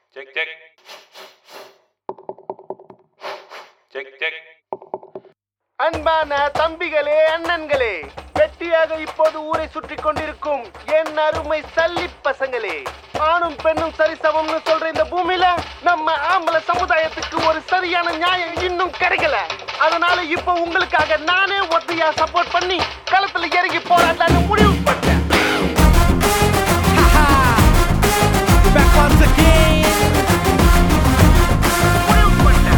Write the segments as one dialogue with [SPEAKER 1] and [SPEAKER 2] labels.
[SPEAKER 1] Check check check check
[SPEAKER 2] அன்பான தம்பிகளே அண்ணன்களே வெட்டியாக இப்போது ஊரை சுற்றி கொண்டிருக்கும் என் அருமை சல்லி பசங்களே ஆணும் பெண்ணும் சரிசமம்னு சொல்ற இந்த பூமியில நம்ம ஆம்பளை சமுதாயத்துக்கு ஒரு சரியான நியாயம் இன்னும் கிடைக்கல அதனால இப்போ உங்களுக்காக நானே ஒத்தையா சப்போர்ட் பண்ணி களத்துல இறங்கி போராடலான்னு முடிவு பண்ணேன்
[SPEAKER 3] Back once again.
[SPEAKER 2] முடிவு பண்ணேன்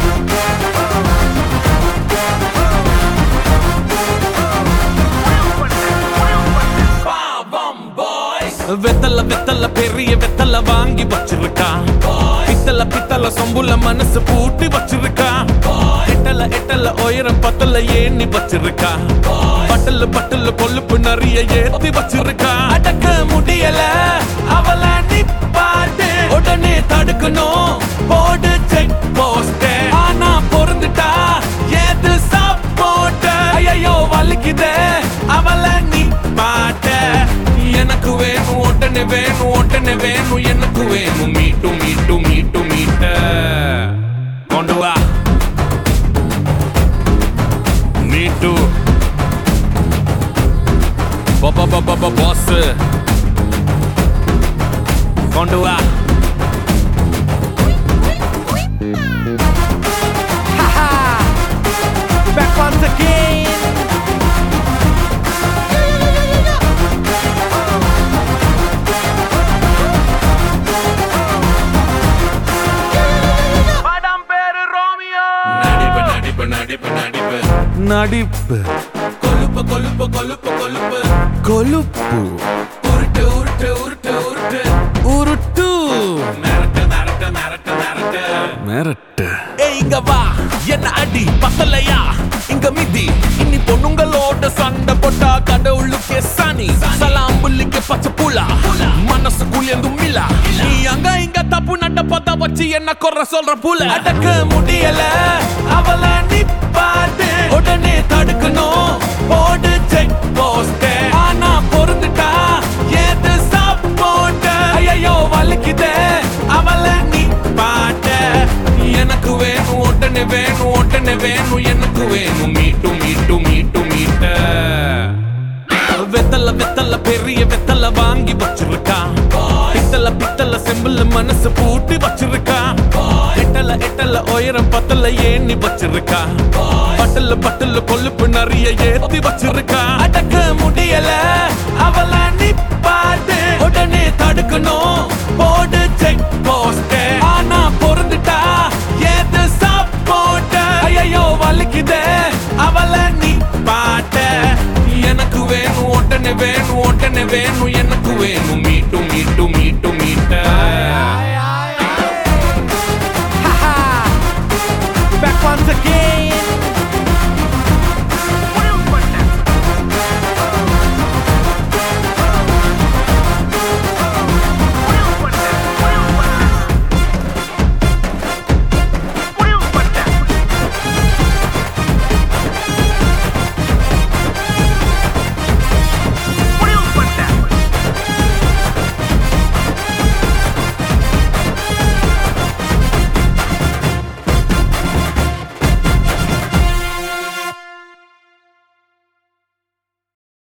[SPEAKER 2] முடிவு பண்ணேன் முடிவு பண்ணேன்
[SPEAKER 3] வெத்தல வெத்தல பெரிய வெத்தல வாங்கி வச்சிருக்கா பித்தல பித்தல சொம்புல மனசு பூட்டி வச்சிருக்கா எட்டல எட்டல உயரம் பத்தல ஏணி வச்சிருக்கா பட்டல பட்டல கொழுப்பு நிறைய ஏத்தி வச்சிருக்கா அடக்க முடியல அவள நிப்பாட்டு உடனே தடுக்கணும் போடு செக் போஸ்ட் ஆனா பொருந்துட்டா ஏது சப்போர்ட் ஐயோ வலிக்குதே அவள நிப்பாட்ட எனக்கு வேணும் உடனே வேணும் உடனே வேணும் எனக்கு வேணும் மீட்டு மீட்டு மீட்டு மீட்ட கொண்டு வா மீட்டு பாஸ் கொண்டு வா Back once again.
[SPEAKER 2] படம் பேரு ரோமியோ
[SPEAKER 3] நடிப்பு நடிப்பு நடிப்பு நடிப்பு நடிப்பு கொழுப்பு கொழுப்பு கொழுப்பு கொழுப்பு கொழுப்பு உருட்டு உருட்டு உருட்டு உருட்டு உருட்டு மிரட்டு மிரட்டு மிரட்டு மிரட்டு மிரட்டு ஏய் இங்க வா என்ன அடி பத்தலையா இங்க மிதி இன்னி பொண்ணுங்களோட சண்டை போட்டா கடவுளுக்கே சனி சலாம் புள்ளிக்கு பச்சை புலா மனசு குளியந்து மிலா நீ அங்க இங்க தப்பு நட்ட பார்த்தா வச்சு என்ன குறை சொல்ற புல அடக்க முடியல அவள நிப்பாட்டு உடனே தடுக்கணும் போடு செக் போஸ்ட் ஆனா பொருந்துட்டா ஏது சப்போர்ட் ஐயோ வலிக்குதே அவள நிப்பாட்ட எனக்கு வேணும் உடனே வேணும் உடனே வேணும் எனக்கு வேணும் மீட்டு மீட்டு மீட்டு மீட்ட வெத்தல வெத்தல பெரிய வெத்தல வாங்கி வச்சிருக்கா பித்தல பித்தல செம்பிள் மனசு பூட்டி வச்சிருக்கா எட்டல எட்டல உயரம் பத்தல ஏணி வச்சிருக்கா பட்டல பட்டல கொழுப்பு நிறைய ஏத்தி வச்சிருக்கா அடக்க முடியல அவள நிப்பாட்டு உடனே தடுக்கணும் போடு செக் போஸ்ட் ஆனா பொருந்துட்டா ஏது சப்போர்ட் ஐயோ வலிக்குதே அவள நிப்பாட்ட எனக்கு வேணும் உடனே வேணும் உடனே வேணும்